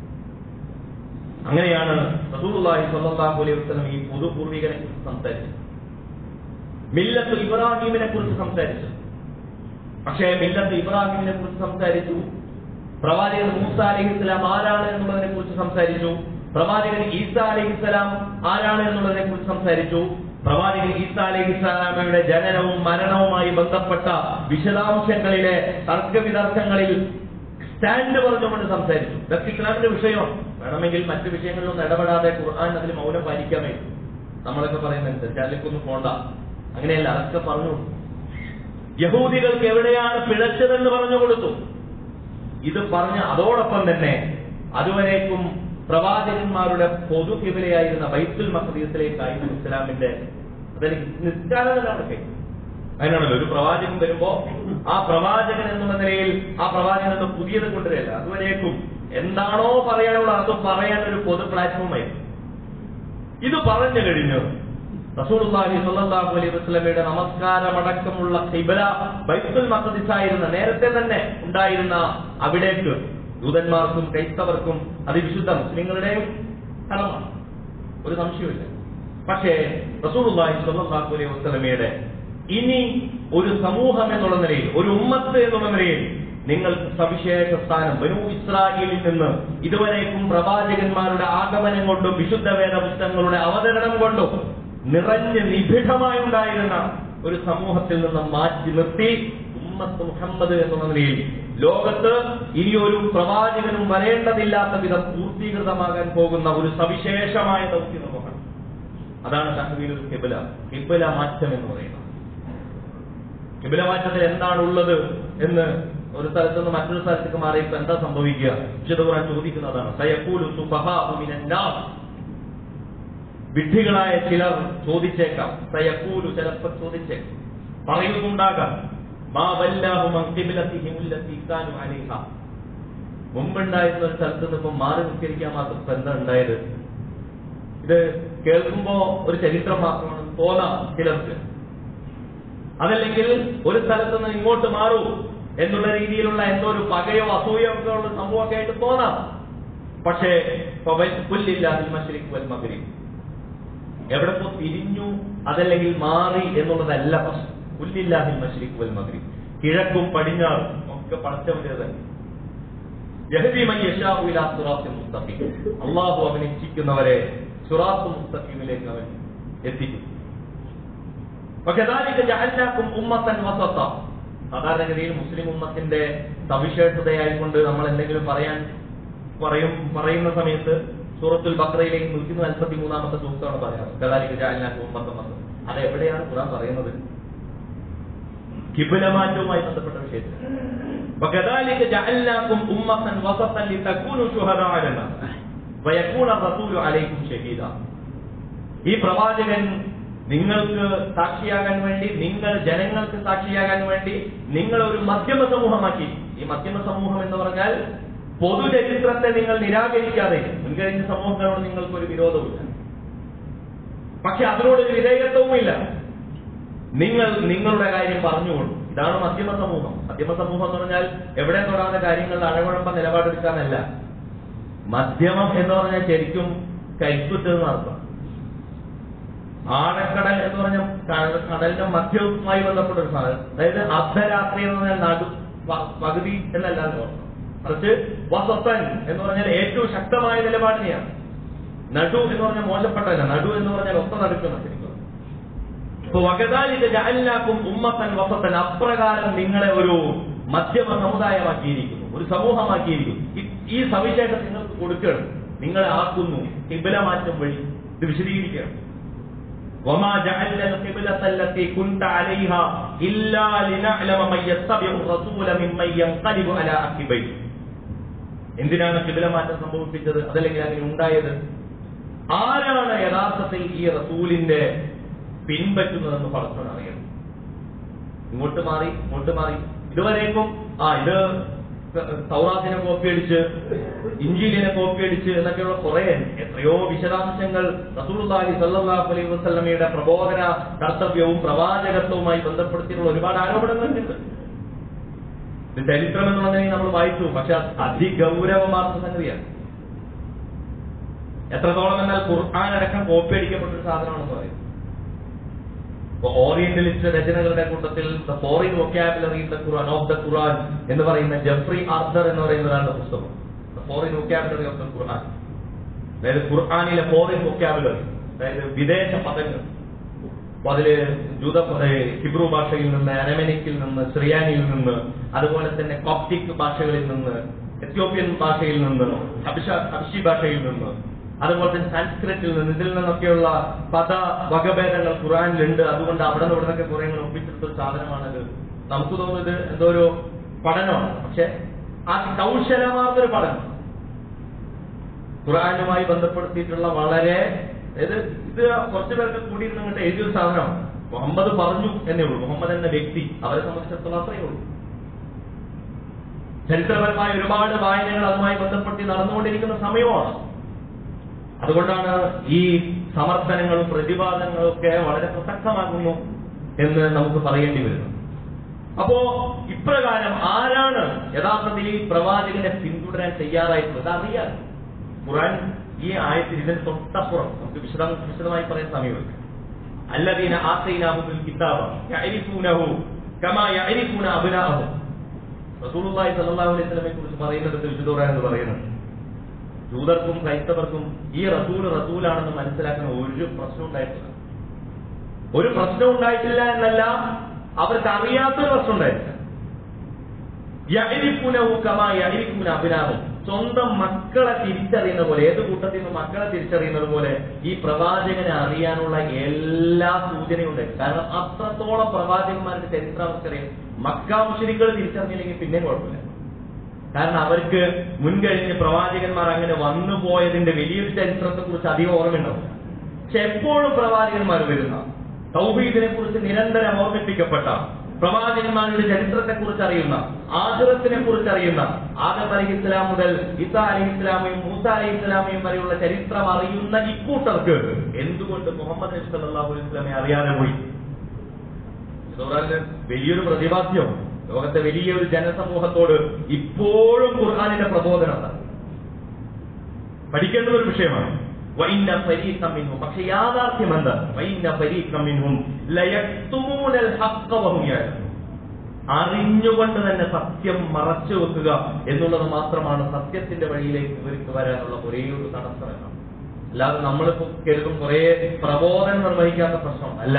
A: അങ്ങനെയാണ് റസൂലുള്ളാഹി സ്വല്ലല്ലാഹു അലൈഹി വസല്ലം ഈ പൊതു പൂർവികനെ കുറിച്ച് സംസാരിച്ചത് മില്ലത്ത് ഇബ്രാഹിമിനെ കുറിച്ച് സംസാരിച്ചു പക്ഷേ മില്ലത്ത് ഇബ്രാഹിമിനെ കുറിച്ച് സംസാരിച്ചു പ്രവാചകൻ മൂസ അലൈഹി ഇസ്ലാം ആരാണ് എന്നുള്ളതിനെ കുറിച്ച് സംസാരിച്ചു പ്രവാചകൻ ഈസ അലൈഹി ഇസ്ലാം ആരാണ് എന്നുള്ളതിനെ കുറിച്ച് സംസാരിച്ചു പ്രവാചകൻ ഈസ അലൈഹി ഇസ്ലാമയുടെ ജനനവും മരണവുമായി ബന്ധപ്പെട്ട വിശദാംശങ്ങളിലെ തർക്കവിതർക്കങ്ങളിൽ സ്റ്റാൻഡ് പറഞ്ഞുകൊണ്ട് സംസാരിച്ചു ഇതൊക്കെ ഇസ്ലാമിന്റെ വിഷയമാണ് വേണമെങ്കിൽ മറ്റു വിഷയങ്ങളിലൊന്നും ഇടപെടാതെ ഖുർആൻ അതിൽ മൗനം പാലിക്കാമേ നമ്മളൊക്കെ പറയുന്നതനുസരിച്ച് അതിലേക്കൊന്നും പോണ്ട അങ്ങനെയല്ല അതൊക്കെ പറഞ്ഞു കൊടുത്തു. യഹൂദികൾക്ക് എവിടെയാണ് പിഴച്ചതെന്ന് പറഞ്ഞു കൊടുത്തു ഇത് പറഞ്ഞ അതോടൊപ്പം തന്നെ അതുവരേക്കും പ്രവാചകന്മാരുടെ പൊതു കിബിലയായിരുന്ന ബൈത്തുൽ മഖദീസിലേക്കായിരുന്നു ഇസ്ലാമിന്റെ അതെനിക്ക് നിസ്കാരം നടക്കേ അതിനാണല്ലോ ഒരു പ്രവാചകൻ വരുമ്പോ ആ പ്രവാചകൻ എന്നുള്ള നിലയിൽ ആ പ്രവാചകൻ എന്ന പുതിയത് കൊണ്ടുവരില്ല അതുവരേക്കും എന്താണോ പറയാനുള്ളത് അത് പറയാൻ ഒരു പൊതു പ്ലാറ്റ്ഫോമായിരുന്നു ഇത് പറഞ്ഞു കഴിഞ്ഞു റസൂലുള്ളാഹി സ്വല്ലല്ലാഹു അലൈഹി വസല്ലമയുടെ നമസ്കാരമടക്കമുള്ള ഖിബല ബൈത്തുൽ മഖദിസ് ആയിരുന്ന നേരത്തെ തന്നെ ഉണ്ടായിരുന്ന അവിടേക്ക് ദൂതന്മാർക്കും ക്രൈസ്തവർക്കും അത് വിശുദ്ധ മുസ്ലിങ്ങളുടെയും സ്ഥലമാണ് ഒരു സംശയമില്ല പക്ഷേ റസൂലുള്ളാഹി സ്വല്ലല്ലാഹു അലൈഹി വസല്ലമയുടെ ഇനി ഒരു സമൂഹം എന്നുള്ള നിലയിൽ ഒരു ഉമ്മത്ത് എന്നുള്ള നിലയിൽ നിങ്ങൾക്ക് സവിശേഷ സ്ഥാനം ബനു ഇസ്രായേലിൽ നിന്ന് ഇതുവരേക്കും പ്രവാചകന്മാരുടെ ആഗമനം കൊണ്ടും വിശുദ്ധ വേദ പുസ്തകങ്ങളുടെ അവതരണം കൊണ്ടും നിറഞ്ഞ് നിബിഡമായി ഉണ്ടായിരുന്ന ഒരു സമൂഹത്തിൽ നിന്ന് മാറ്റി നിർത്തി ഉമ്മത്ത് മുഹമ്മദ് എന്നുള്ള നിലയിൽ ലോകത്ത് ഇനിയൊരു പ്രവാചകനും വരേണ്ടതില്ലാത്ത വിധം പൂർത്തീകൃതമാകാൻ പോകുന്ന ഒരു സവിശേഷമായ ദൗത്യം നമുക്കാണ് അതാണ് തഹവീലുൽ കിബില കിബില മാറ്റം എന്ന് പറയുന്നത് കിബില മാറ്റത്തിൽ എന്താണ് ഉള്ളത് എന്ന് ഒരു സ്ഥലത്ത് നിന്ന് മറ്റൊരു സ്ഥലത്തേക്ക് മാറിയപ്പോ എന്താ സംഭവിക്കുക വിശുദ്ധ ഖുർആൻ ചോദിക്കുന്നതാണ് സയഖൂലു സുഫഹാഉ മിനൻ നാസ് വിഡ്ഢികളായ ചിലർ ചോദിച്ചേക്കാം സയഖൂലു ചിലപ്പോൾ ചോദിച്ചേക്കാം പറയുന്നുണ്ടാകാം മാ വല്ലാഹു മൻ ഖിബ്ലതിഹിം അല്ലതി കാനു അലൈഹ മുമ്പുണ്ടായിരുന്ന ഒരു സ്ഥലത്ത് നിന്ന് ഇപ്പം മാറി നിസ്കരിക്കാൻ മാത്രം ഇപ്പൊ എന്താ ഉണ്ടായത് ഇത് കേൾക്കുമ്പോ ഒരു ചരിത്രം മാത്രമാണ് തോന്നാം ചിലർക്ക് അതല്ലെങ്കിൽ ഒരു സ്ഥലത്ത് നിന്ന് ഇങ്ങോട്ട് മാറൂ എന്നുള്ള രീതിയിലുള്ള എന്തോ ഒരു പകയോ അസൂയോ ഒക്കെ ഉള്ള സംഭവമൊക്കെ ആയിട്ട് തോന്നാം പക്ഷേ പുല്ലില്ലാതിൽ മശ്രിക് വൽ മഗ്രിബ് എവിടെ പോ തിരിഞ്ഞു അതല്ലെങ്കിൽ മാറി എന്നുള്ളതല്ല പ്രശ്നം പുല്ലില്ലാഹിൽ മശ്രിക് വൽ മഗ്രിബ് കിഴക്കും പടിഞ്ഞാറും ഒക്കെ പടച്ചവന്റെ തന്നെ യഹ്ദി മൻ യശാഉ ഇലാ സിറാത്തിൻ മുസ്തഖീം അല്ലാഹു അവനെ ഇച്ഛിക്കുന്നവരെ സിറാത്തുൽ മുസ്തഖീമിലേക്ക് അവൻ എത്തിക്കും وكذلك جعلناكم أمة وسطا സാധാരണഗതിയിൽ മുസ്ലിം ഉമ്മത്തിന്റെ സവിശേഷതയായിക്കൊണ്ട് നമ്മൾ എന്തെങ്കിലും പറയാൻ പറയും പറയുന്ന സമയത്ത് സൂറത്തുൽ ബക്രയിലേക്ക് നൂറ്റി നാൽപ്പത്തി മൂന്നാമത്തെ സൂക്തമാണ് പറയാറ് കദാലിക്ക് ജാലിനാക്കും ഉമ്മത്തം വന്നത് അത് എവിടെയാണ് ഖുറാൻ പറയുന്നത് കിബിലമാറ്റവുമായി ബന്ധപ്പെട്ട വിഷയത്തിൽ وكذلك جعلناكم أمة وسطا لتكونوا شهداء على الناس ويكون الرسول عليكم شهيدا ഈ പ്രവാചകൻ നിങ്ങൾക്ക് സാക്ഷിയാകാൻ വേണ്ടി നിങ്ങൾ ജനങ്ങൾക്ക് സാക്ഷിയാകാൻ വേണ്ടി നിങ്ങൾ ഒരു മധ്യമ സമൂഹമാക്കി ഈ മധ്യമ സമൂഹം എന്ന് പറഞ്ഞാൽ പൊതുചരിത്രത്തെ നിങ്ങൾ നിരാകരിക്കാതെ മുൻകഴിഞ്ഞ സമൂഹങ്ങളോട് നിങ്ങൾക്ക് ഒരു വിരോധവുമില്ല പക്ഷെ അതിനോടൊരു വിധേയത്വവുമില്ല നിങ്ങൾ നിങ്ങളുടെ കാര്യം പറഞ്ഞുകൊള്ളു ഇതാണ് മധ്യമ സമൂഹം മധ്യമ സമൂഹം എന്ന് പറഞ്ഞാൽ എവിടെ തൊടാതെ കാര്യങ്ങളിൽ അഴകുഴമ്പ നിലപാടെടുക്കാനല്ല മധ്യമം എന്ന് പറഞ്ഞാൽ ശരിക്കും കൈക്കുത്ത് എന്നർത്ഥം ആഴക്കടൽ എന്ന് പറഞ്ഞ ക- കടലിന്റെ മധ്യവുമായി ബന്ധപ്പെട്ട ഒരു സാധനം അതായത് അർദ്ധരാത്രി എന്ന് പറഞ്ഞാൽ നടു പ- പകുതി എന്നല്ല എന്ന് പറഞ്ഞു മറിച്ച് വസത്തൻ എന്ന് പറഞ്ഞാൽ ഏറ്റവും ശക്തമായ നിലപാടിനെയാണ് നടു എന്ന് പറഞ്ഞാൽ മോശപ്പെട്ടതല്ല നടു എന്ന് പറഞ്ഞാൽ ഒത്ത നടുക്കുന്ന ശരിക്കും ഇപ്പൊ വകതാലിന്റെ ജഅൽനാക്കും ഉമ്മത്തൻ വസത്തൻ അപ്രകാരം നിങ്ങളെ ഒരു മധ്യമ സമുദായമാക്കിയിരിക്കുന്നു ഒരു സമൂഹമാക്കിയിരിക്കുന്നു ഈ- ഈ സവിശേഷം നിങ്ങൾക്ക് കൊടുക്കണം നിങ്ങളെ ആക്കുന്നു കിബില മാറ്റം വഴി ഇത് വിശദീകരിക്കണം وما جعلنا القبلة التي كنت عليها إلا لنعلم من يتبع الرسول ممن ينقلب على عقبيه എന്തിനാണ് കിബില മാറ്റം സംഭവിപ്പിച്ചത് അതല്ലെങ്കിൽ അങ്ങനെ ഉണ്ടായത് ആരാണ് യഥാർത്ഥത്തിൽ ഈ റസൂലിന്റെ പിൻപറ്റുന്നതെന്ന് പടച്ചോൻ അറിയണം ഇങ്ങോട്ട് മാറി ഇങ്ങോട്ട് മാറി ഇതുവരേക്കും ആ ഇത് സൗറാത്തിനെ കോപ്പി അടിച്ച് ഇഞ്ചിലിനെ കോപ്പി അടിച്ച് എന്നൊക്കെയുള്ള കുറെ എത്രയോ വിശദാംശങ്ങൾ റസൂലുള്ളാഹി സല്ലല്ലാഹു അലൈഹി വസല്ലമയുടെ പ്രബോധന കർത്തവ്യവും പ്രവാചകത്വവുമായി ബന്ധപ്പെടുത്തിയിട്ടുള്ള ഒരുപാട് ആരോപണങ്ങളുണ്ട് ഇത് ചരിത്രം എന്നുള്ളതിനെ നമ്മൾ വായിച്ചു പക്ഷെ അത് അതിഗൗരവമാർന്ന സംഗതിയാണ് എത്രത്തോളം എന്നാൽ ഖുർആൻ അടക്കം കോപ്പി അടിക്കപ്പെട്ട ഒരു സാധനമാണെന്ന് പറയും ഇപ്പൊ ഓറിയന്റലിസ്റ്റ് രചനകളുടെ കൂട്ടത്തിൽ the foreign vocabulary the Quran of the Quran എന്ന് പറയുന്ന ജെഫ്രി ആർദർ എന്ന് പറയുന്ന ഒരാളുടെ പുസ്തകം the foreign vocabulary of the Quran അതായത് ഖുർആനിലെ ഫോറിൻ വൊക്കാബുലറി അതായത് വിദേശ പദങ്ങൾ അപ്പൊ അതില് ജൂത ഹിബ്രു ഭാഷയിൽ നിന്ന് അരമനിക്കിൽ നിന്ന് സിറിയാനിയിൽ നിന്ന് അതുപോലെ തന്നെ കോപ്റ്റിക് ഭാഷകളിൽ നിന്ന് എത്യോപ്യൻ ഭാഷയിൽ നിന്ന് ഹബിഷ ഹബിഷി ഭാഷയിൽ നിന്ന് അതുപോലെ തന്നെ സാൻസ്ക്രിറ്റിൽ നിന്ന് ഇതിൽ നിന്നൊക്കെയുള്ള പദ വകഭേദങ്ങൾ ഖുറാനിലുണ്ട് അതുകൊണ്ട് അവിടെ നിന്ന് ഇവിടെ നിന്നൊക്കെ കുറെ ഒപ്പിച്ചെടുത്ത ഒരു സാധനമാണത് നമുക്ക് തോന്നുന്നത് എന്തോ ഒരു പഠനമാണ് പക്ഷെ ആ കൗശലമാർന്നൊരു പഠനം ഖുർആാനുമായി ബന്ധപ്പെടുത്തിയിട്ടുള്ള വളരെ അതായത് ഇത് കുറച്ചു പേർക്ക് കൂടി നിന്നിട്ട് എഴുതിയൊരു സാധനമാണ് മുഹമ്മദ് പറഞ്ഞു എന്നേ ഉള്ളൂ മുഹമ്മദ് എന്ന വ്യക്തി അവരെ സംബന്ധിച്ചിടത്തോളം അത്രയേ ഉള്ളൂ ചരിത്രപരമായ ഒരുപാട് വായനകൾ അതുമായി ബന്ധപ്പെടുത്തി നടന്നുകൊണ്ടിരിക്കുന്ന സമയമാണ് അതുകൊണ്ടാണ് ഈ സമർത്ഥനങ്ങളും പ്രതിപാദനങ്ങളും ഒക്കെ വളരെ പ്രസക്തമാകുന്നു എന്ന് നമുക്ക് പറയേണ്ടി വരുന്നു അപ്പോ ഇപ്രകാരം ആരാണ് യഥാർത്ഥത്തിൽ ഈ പ്രവാചകനെ പിന്തുടരാൻ തയ്യാറായിട്ടുള്ളത് അറിയാം ഖുറാൻ ഈ ആയത്തിൽ ഇതിന് തൊട്ടപ്പുറം നമുക്ക് വിശദ വിശദമായി പറയാൻ സമയമില്ല
B: الذين آتيناهم الكتاب يعرفونه كما يعرفون أبناءهم റസൂലുള്ളാഹി സ്വല്ലല്ലാഹു അലൈഹി വസല്ലമയെ കുറിച്ച് പറയുന്നിടത്ത് വിശുദ്ധ ഖുർആൻ എന്ന് പറയുന്നുണ്ട് ജൂതർക്കും ക്രൈസ്തവർക്കും ഈ റസൂൽ റസൂലാണെന്ന് മനസ്സിലാക്കാൻ ഒരു പ്രശ്നം ഉണ്ടായിട്ടില്ല ഒരു പ്രശ്നം ഉണ്ടായിട്ടില്ല എന്നല്ല അവർക്ക് അറിയാത്തൊരു പ്രശ്നം ഉണ്ടായിട്ടില്ല യഅരിഫുനഹു കമാ യഅരിഫുന അബ്നാഹും സ്വന്തം മക്കളെ തിരിച്ചറിയുന്ന പോലെ ഏത് കൂട്ടത്തിൽ നിന്ന് മക്കളെ തിരിച്ചറിയുന്നത് പോലെ ഈ പ്രവാചകനെ അറിയാനുള്ള എല്ലാ സൂചനയും ഉണ്ട് കാരണം അത്രത്തോളം പ്രവാചകന്മാരുടെ ചരിത്രം അവർക്കറിയാം മക്കാമുഷരികൾ തിരിച്ചറിഞ്ഞില്ലെങ്കിൽ പിന്നെ കുഴപ്പമില്ല കാരണം അവർക്ക് മുൻകഴിഞ്ഞ് പ്രവാചകന്മാർ അങ്ങനെ വന്നു പോയതിന്റെ വലിയൊരു ചരിത്രത്തെ കുറിച്ച് അധികം ഓർമ്മയുണ്ടാവും പക്ഷെ എപ്പോഴും പ്രവാചകന്മാർ വരുന്ന തൗഹീദിനെ കുറിച്ച് നിരന്തരം ഓർമ്മിപ്പിക്കപ്പെട്ട പ്രവാചകന്മാരുടെ ചരിത്രത്തെ കുറിച്ച് അറിയുന്ന ആദരത്തിനെ കുറിച്ച് അറിയുന്ന ആദം അലി ഇസ്ലാം മുതൽ ഇസ അലി ഇസ്ലാമയും മൂസ അലി ഇസ്ലാമയും വരെയുള്ള ചരിത്രം അറിയുന്ന ഇക്കൂട്ടർക്ക് എന്തുകൊണ്ട് മുഹമ്മദ് നബി സല്ലല്ലാഹു അലൈഹി വസല്ലമയെ അറിയാതെ പോയി ഖുർആനിലെ വലിയൊരു പ്രതിപാദ്യം ലോകത്തെ വലിയൊരു ജനസമൂഹത്തോട് ഇപ്പോഴും ഖുർആാനിന്റെ പ്രബോധനം ഉണ്ട്. പഠിക്കേണ്ട ഒരു വിഷയമാണ് വൈന്ന ഫരീഖം മിൻഹും പക്ഷെ യാഥാർത്ഥ്യം എന്താ വൈന്ന ഫരീഖം മിൻഹും ലയക്തുമൂനൽ ഹഖ്ഖ വഹും യഅലമൂൻ അറിഞ്ഞുകൊണ്ട് തന്നെ സത്യം മറച്ചു വെക്കുക എന്നുള്ളത് മാത്രമാണ് സത്യത്തിന്റെ വഴിയിലേക്ക് ഇവർക്ക് വരാനുള്ള ഒരേ ഒരു തടസ്സം എന്നാണ് അല്ലാതെ നമ്മളിപ്പോ കരുതും കുറെ പ്രബോധനം നിർവഹിക്കാത്ത പ്രശ്നം അല്ല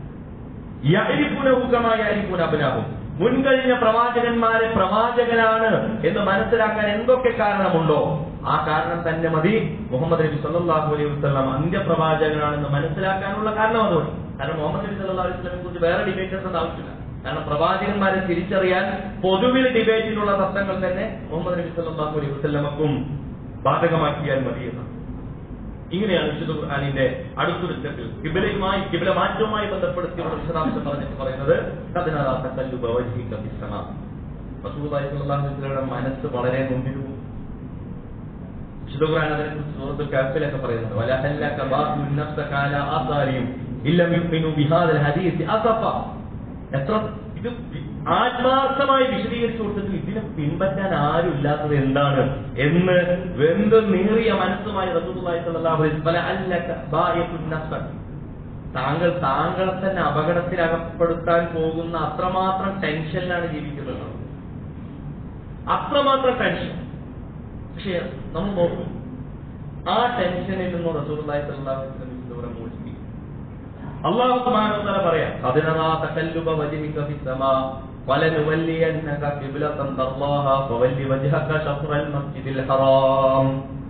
B: യഅരിഫുനഹുകമായരിഫുന മുൻകഴിഞ്ഞ പ്രവാചകന്മാരെ പ്രവാചകനാണ് എന്ന് മനസ്സിലാക്കാൻ എന്തൊക്കെ കാരണമുണ്ടോ ആ കാരണം തന്നെ മതി മുഹമ്മദ് നബി സല്ലല്ലാഹു അലൈഹി വസല്ലം അന്ത്യപ്രവാചകനാണെന്ന് മനസ്സിലാക്കാനുള്ള കാരണം അതുകൊണ്ട് കാരണം മുഹമ്മദ് നബി സല്ലല്ലാഹു അലൈഹി വസല്ലമയെ കുറിച്ച് വേറെ ഡിബേറ്റേഴ്സ് ആവശ്യമില്ല കാരണം പ്രവാചകന്മാരെ തിരിച്ചറിയാൻ പൊതുവിൽ ഡിബേറ്റിലുള്ള തത്വങ്ങൾ തന്നെ മുഹമ്മദ് നബി സല്ലല്ലാഹു അലൈഹി വസല്ലമക്കും ബാധകമാക്കിയാൽ മതി എന്നാണ് ഇങ്ങനെയാണ് വിശുദ്ധ ഖുർആാനിന്റെ അടുത്തൊരു സ്റ്റെപ്പിൽ കിബിലയുമായി കിബില മാറ്റവുമായി ബന്ധപ്പെടുത്തിയുള്ള വിശദാംശം പറഞ്ഞിട്ട് പറയുന്നത് കഥനറാത്ത കല്ലു ബവജിക ബിസ്സമ റസൂലുള്ളാഹി സ്വല്ലല്ലാഹു അലൈഹി വസല്ലമയുടെ മനസ്സ് വളരെ മുമ്പിൽ പോകും വിശുദ്ധ ഖുർആൻ അതിനെ കുറിച്ച് സൂറത്തുൽ കഹ്ഫിലൊക്കെ പറയുന്നുണ്ട് വലഹല്ലക ബാഖു നഫ്സക അലാ ആസാരിയും ഇല്ലം യുമിനു ബിഹാദൽ ഹദീസ് അസഫ എത്ര ഇത് വി- ആത്മാർത്ഥമായി വിശദീകരിച്ചു കൊടുത്തിട്ട് ഇതിനെ പിൻപറ്റാൻ ആരും ഇല്ലാത്തത് എന്താണ് എന്ന് വെന്ത് നീറിയ മനസ്സുമായി റസൂലുള്ളാഹി സ്വല്ലല്ലാഹു അലൈഹി വസല്ലം വലഅല്ലക ബായിഖുൻ നഫ്സക താങ്കൾ താങ്കളെ തന്നെ അപകടത്തിലകപ്പെടുത്താൻ പോകുന്ന അത്രമാത്രം ടെൻഷനിലാണ് ജീവിക്കുന്നത് അത്രമാത്രം ടെൻഷൻ പക്ഷേ നമ്മൾ നോക്കും ആ ടെൻഷനിൽ നിന്നും റസൂലുള്ളാഹി സ്വല്ലല്ലാഹു അലൈഹി വസല്ലം ഇതുവരെ മോചിപ്പിക്കും അള്ളാഹു സുബ്ഹാനഹു വ തആല പറയാം ഖദിനറാ തകല്ലുബ വജ്ഹിക ഫിസ്സമാ വലനുവല്ലിയന്നക ഖിബ്ലതൻ തർളാഹാ ഫവല്ലി വജ്ഹക ശത്റൽ മസ്ജിദിൽ ഹറാം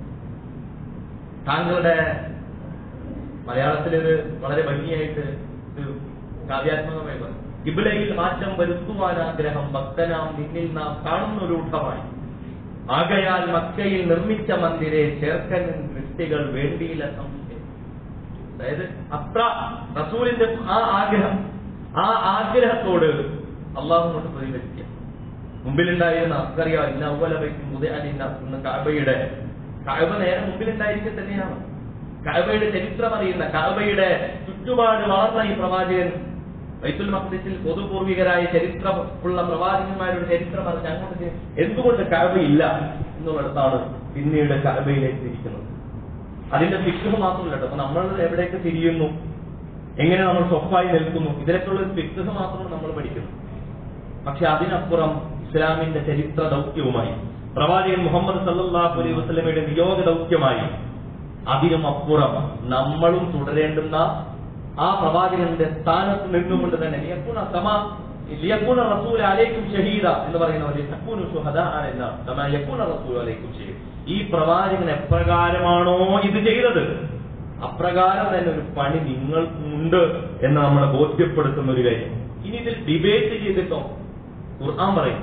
B: താങ്കളുടെ മലയാളത്തിൽ ഒരു വളരെ ഭംഗിയായിട്ട് ഒരു കാവ്യാത്മകമായി പറഞ്ഞു കിബിലയിൽ മാറ്റം വരുത്തുവാൻ ആഗ്രഹം ഭക്തനാം നിന്നിൽ നാം കാണുന്ന ഒരു ഊട്ടമായി ആകയാൽ മക്കയിൽ നിർമ്മിച്ച മന്ദിരെ ചേർക്കൻ ദൃഷ്ടികൾ വേണ്ടിയില്ല സംശയം അതായത് അത്ര റസൂലിന്റെ ആ ആഗ്രഹം ആ ആഗ്രഹത്തോട് അള്ളാഹു കൊണ്ട് പ്രതികരിക്കുക മുമ്പിലുണ്ടായിരുന്ന അക്കറിയ ഇന്ന ഔവലബൈക്കും മുതലിന്ന എന്ന കാബയുടെ കാബ നേരെ മുമ്പിലുണ്ടായിരിക്കെ തന്നെയാണ് കാബയുടെ ചരിത്രം അറിയുന്ന കാബയുടെ ചുറ്റുപാട് വളർന്ന ഈ പ്രവാചകൻ ബൈത്തുൽ മഖ്ദിസിൽ പൊതുപൂർവികരായ ചരിത്രമുള്ള പ്രവാചകന്മാരുടെ ചരിത്രം അറിഞ്ഞ് അങ്ങോട്ട് ചെ- എന്തുകൊണ്ട് കാബയില്ല എന്നുള്ളിടത്താണ് പിന്നീട് കാബയിലേക്ക് തിരിക്കുന്നത് അതിന്റെ ഫിക്സ് മാത്രമല്ല കേട്ടോ അപ്പൊ നമ്മൾ എവിടേക്ക് തിരിയുന്നു എങ്ങനെ നമ്മൾ സ്വപ്പായി നിൽക്കുന്നു ഇതിലൊക്കെയുള്ള ഫിക്സ് മാത്രമാണ് നമ്മൾ പഠിക്കുന്നത് പക്ഷെ അതിനപ്പുറം ഇസ്ലാമിന്റെ ചരിത്ര ദൗത്യവുമായി പ്രവാചകൻ മുഹമ്മദ് സല്ലല്ലാഹു അലൈഹി വസല്ലമയുടെ നിയോഗ ദൗത്യമായി അതിനും അപ്പുറം നമ്മളും തുടരേണ്ടുന്ന ആ പ്രവാചകന്റെ സ്ഥാനത്ത് നിന്നുകൊണ്ട് തന്നെ ലിയക്കുന സമ ലിയക്കുന റസൂൽ അലൈക്കും ഷഹീദ എന്ന് പറയുന്ന പോലെ തക്കൂനു ശുഹദാ അലൈന കമാ യക്കുന റസൂൽ അലൈക്കും ഷഹീദ് ഈ പ്രവാചകൻ എപ്രകാരമാണോ ഇത് ചെയ്തത് അപ്രകാരം തന്നെ ഒരു പണി നിങ്ങൾക്കുണ്ട് എന്ന് നമ്മളെ ബോധ്യപ്പെടുത്തുന്ന ഒരു കാര്യം ഇനി ഇതിൽ ഡിബേറ്റ് ചെയ്തിട്ടോ ഖുർആൻ പറയും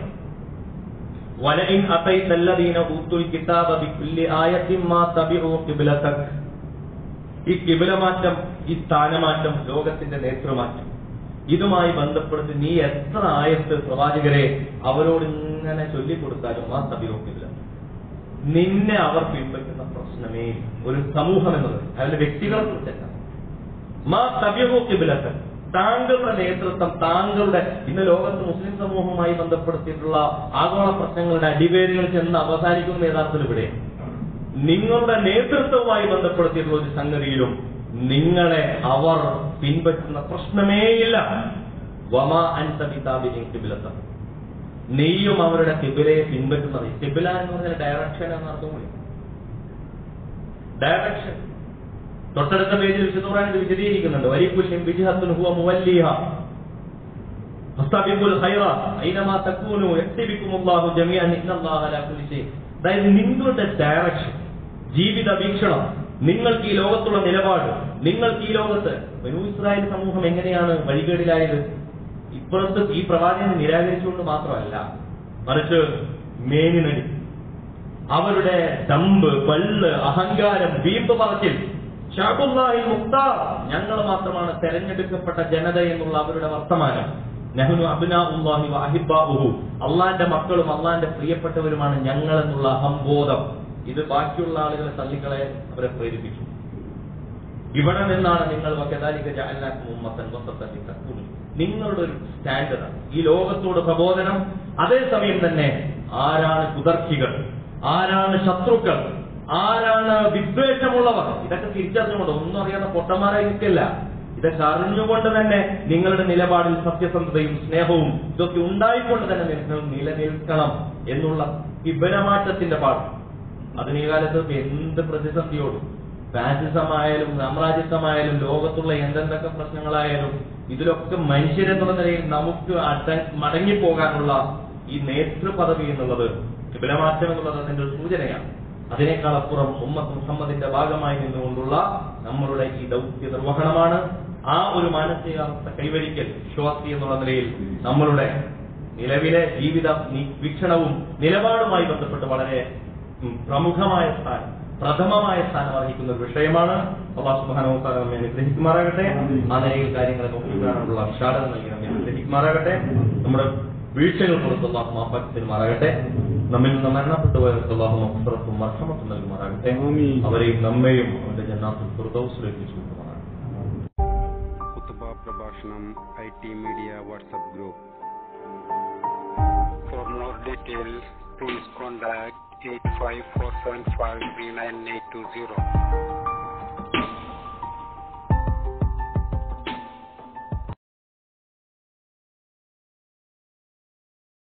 B: വലഇൻ അതൈത الذين اوتوا الكتاب بكل آية ما تبعوا قبلتك ഈ കിബില മാറ്റം ഈ സ്ഥാനമാറ്റം ലോകത്തിന്റെ നേതൃമാറ്റം ഇതുമായി ബന്ധപ്പെടുത്തി നീ എത്ര ആയത്ത് പ്രവാചകരെ അവരോട് ഇങ്ങനെ ചൊല്ലിക്കൊടുത്താലും ആ തബിയോ കിബില നിന്നെ അവർ പിൻപറ്റുന്ന പ്രശ്നമേ ഇല്ല. ഒരു സമൂഹം എന്നത് അതിന്റെ വ്യക്തികളെ കുറിച്ചല്ല മാ തബിഹു കിബിലത്ത് താങ്കളുടെ നേതൃത്വം താങ്കളുടെ ഇന്ന് ലോകത്ത് മുസ്ലിം സമൂഹവുമായി ബന്ധപ്പെടുത്തിയിട്ടുള്ള ആഗോള പ്രശ്നങ്ങളുടെ അടിവേരുകൾ ചെന്ന് അവസാനിക്കുന്ന യഥാർത്ഥത്തിൽ ഇവിടെ നിങ്ങളുടെ നേതൃത്വവുമായി ബന്ധപ്പെടുത്തിയിട്ടുള്ള ഒരു സംഗതിയിലും നിങ്ങളെ അവർ പിൻപറ്റുന്ന പ്രശ്നമേയില്ല വമാ അൻത ബിതാബിഇൻ ഖിബ്ലത നീയും അവരുടെ കിബിലയെ പിൻപറ്റുന്നത് കിബില എന്ന് പറഞ്ഞാൽ ഡയറക്ഷൻ എന്ന അർത്ഥമില്ല ഡയറക്ഷൻ തൊട്ടടുത്ത പേജിൽ വിശുദ്ധ ഇത് വിശദീകരിക്കുന്നുണ്ട് വരിക്കുല്യം വിജിഹത്തുൻ ഹുവ മുവല്ലിഹ ഫസ്തബിഖുൽ ഖൈറാത്ത് ഐനമാ തകൂനു യക്തിബിക്കുമുല്ലാഹു ജമീഅൻ ഇന്നല്ലാഹ അലാ കുല്ലി ഷൈ അതായത് നിങ്ങളുടെ ഡയറക്ഷൻ ജീവിത വീക്ഷണം നിങ്ങൾക്ക് ഈ ലോകത്തുള്ള നിലപാട് നിങ്ങൾക്ക് ഈ ലോകത്ത് ബനൂ ഇസ്രായേൽ സമൂഹം എങ്ങനെയാണ് വഴികേടിലായത് ഇപ്പുറത്ത് ഈ പ്രവാചകനെ നിരാകരിച്ചുകൊണ്ട് മാത്രമല്ല മറിച്ച് മേനിനടി അവരുടെ ഡമ്പ് പള്ള് അഹങ്കാരം വീമ്പ് പറച്ചിൽ ഷാബുല്ലാഹിൽ മുക്താർ ഞങ്ങൾ മാത്രമാണ് തെരഞ്ഞെടുക്കപ്പെട്ട ജനത എന്നുള്ള അവരുടെ വർത്തമാനം നെഹ്നു അബ്നാഉല്ലാഹി വഅഹിബ്ബാഉഹു അള്ളാന്റെ മക്കളും അള്ളാന്റെ പ്രിയപ്പെട്ടവരുമാണ് ഞങ്ങൾ എന്നുള്ള അഹംബോധം ഇത് ബാക്കിയുള്ള ആളുകളെ തള്ളിക്കളെ അവരെ പ്രേരിപ്പിച്ചു ഇവിടെ നിന്നാണ് നിങ്ങൾ വകദാലിക ജഅൽനാക്കും ഉമ്മത്തൻ വസത്തൻ ലിതകൂനു. നിങ്ങളുടെ ഒരു സ്റ്റാൻഡേർഡ് ഈ ലോകത്തോട് പ്രബോധനം അതേസമയം തന്നെ ആരാണ് കുതർക്കികൾ ആരാണ് ശത്രുക്കൾ ആരാണ് വിദ്വേഷമുള്ളവർ ഇതൊക്കെ തിരിച്ചറിഞ്ഞുകൊണ്ട് ഒന്നും അറിയാത്ത പൊട്ടന്മാരായി നിൽക്കില്ല ഇതൊക്കെ അറിഞ്ഞുകൊണ്ട് തന്നെ നിങ്ങളുടെ നിലപാടിൽ സത്യസന്ധതയും സ്നേഹവും ഇതൊക്കെ ഉണ്ടായിക്കൊണ്ട് തന്നെ നിങ്ങൾ നിലനിൽക്കണം എന്നുള്ള വിപരമാറ്റത്തിന്റെ പാഠം അതിന് ഈ കാലത്ത് എന്ത് പ്രതിസന്ധിയോടും ഫാസിസമായാലും സാമ്രാജ്യത്വമായാലും ലോകത്തുള്ള എന്തെന്തൊക്കെ പ്രശ്നങ്ങളായാലും ഇതിലൊക്കെ മനുഷ്യരെന്നുള്ള നിലയിൽ നമുക്ക് അട മടങ്ങിപ്പോകാനുള്ള ഈ നേതൃ പദവി എന്നുള്ളത് വിപുലമാറ്റം എന്നുള്ളത് അതിന്റെ ഒരു സൂചനയാണ് അതിനേക്കാൾ അപ്പുറം ഉമ്മത്ത് മുഹമ്മദിന്റെ ഭാഗമായി നിന്നുകൊണ്ടുള്ള നമ്മളുടെ ഈ ദൗത്യ നിർവഹണമാണ് ആ ഒരു മാനസികാവസ്ഥ കൈവരിക്കൽ വിശ്വാസി എന്നുള്ള നിലയിൽ നമ്മളുടെ നിലവിലെ ജീവിത നി- വീക്ഷണവും നിലപാടുമായി ബന്ധപ്പെട്ട് വളരെ ഉം, പ്രമുഖമായ സ്ഥാനം പ്രഥമമായ സ്ഥാനം അർഹിക്കുന്ന ഒരു വിഷയമാണ് അള്ളാഹു സുബ്ഹാനഹു വ തആല നമ്മെ അനുഗ്രഹിക്കുമാറാകട്ടെ ആ നിലയിൽ കാര്യങ്ങളെ നോക്കിക്കാണാനുള്ള വിശാലത നൽകി നമ്മെ അനുഗ്രഹിക്കുമാറാകട്ടെ നമ്മുടെ വീഴ്ചകൾ പുറത്ത് അള്ളാഹു മാപ്പാക്കി തരുമാറാകട്ടെ നമ്മിൽ നിന്ന് മരണപ്പെട്ടു പോയവർക്ക് അള്ളാഹു മഹ്ഫറത്തും മർഹമത്തും നൽകുമാറാകട്ടെ
C: ആമീൻ.
B: അവരെയും നമ്മയും അവന്റെ ജന്നാത്തുൽ ഫിർദൗസിലേക്ക് ചൂണ്ടുമാറാകട്ടെ
C: കുത്തുബ പ്രഭാഷണം I T media WhatsApp group for more details please contact eight five four seven five three nine eight two zero